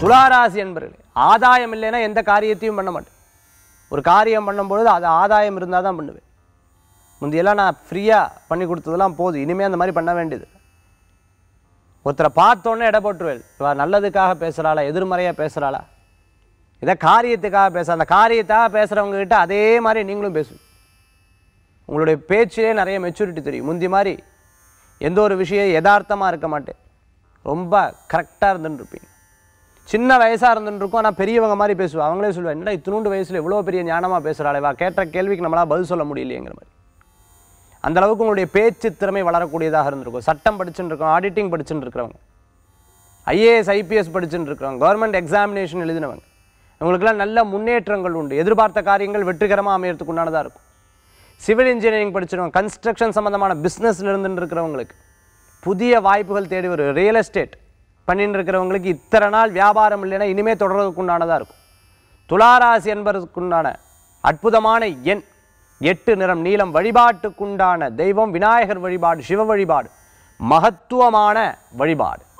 துளாராசி என்பர்களே ஆதாயம் இல்லைன்னா எந்த காரியத்தையும் பண்ண மாட்டேன் ஒரு காரியம் பண்ணும்பொழுது அது ஆதாயம் இருந்தால் தான் பண்ணுவேன் முந்தையெல்லாம் நான் ஃப்ரீயாக பண்ணி கொடுத்ததெல்லாம் போதும் இனிமேல் அந்த மாதிரி பண்ண வேண்டியது ஒருத்தரை பார்த்தோன்னே எடை போட்டுருவேன் இவ நல்லதுக்காக பேசுகிறாளா எதிர்மறையாக பேசுகிறாளா இதை காரியத்துக்காக பேச அந்த காரியத்தாக பேசுகிறவங்க கிட்ட அதே மாதிரி நீங்களும் பேசுவீங்க உங்களுடைய பேச்சிலே நிறைய மெச்சூரிட்டி தெரியும் முந்தி மாதிரி எந்த ஒரு விஷயம் யதார்த்தமாக இருக்க மாட்டேன் ரொம்ப கரெக்டாக இருந்துட்டு இருப்பீங்க சின்ன வயசாக இருந்துட்டு இருக்கும் ஆனால் பெரியவங்க மாதிரி பேசுவா அவங்களே சொல்லுவேன் என்னடா இத்தினூண்டு வயசில் இவ்வளோ பெரிய ஞானமாக பேசுகிறாளே வா கேட்ட கேள்விக்கு நம்மளால் பதில் சொல்ல முடியலையேங்கிற மாதிரி அந்த அளவுக்கு உங்களுடைய பேச்சு திறமை வளரக்கூடியதாக இருந்திருக்கும் சட்டம் படிச்சுட்டு இருக்கோம் ஆடிட்டிங் படிச்சுட்டு இருக்கிறவங்க ஐஏஎஸ் ஐபிஎஸ் படிச்சுட்டு இருக்கிறவங்க கவர்மெண்ட் எக்ஸாமினேஷன் எழுதினவங்க இவங்களுக்கெல்லாம் நல்ல முன்னேற்றங்கள் உண்டு எதிர்பார்த்த காரியங்கள் வெற்றிகரமாக அமையறதுக்கு உண்டானதாக இருக்கும் சிவில் இன்ஜினியரிங் படிச்சிருக்கோம் கன்ஸ்ட்ரக்ஷன் சம்மந்தமான பிஸ்னஸில் இருந்துட்டு இருக்கிறவங்களுக்கு புதிய வாய்ப்புகள் தேடி வரும் ரியல் எஸ்டேட் பண்ணிட்டு இருக்கிறவங்களுக்கு இத்தனை நாள் வியாபாரம் இல்லைன்னா இனிமே தொடர்றதுக்கு உண்டானதாக இருக்கும் துளாராசி என்பதற்குண்டான அற்புதமான எண் எட்டு நிறம் நீலம் வழிபாட்டுக்குண்டான தெய்வம் விநாயகர் வழிபாடு சிவ வழிபாடு மகத்துவமான வழிபாடு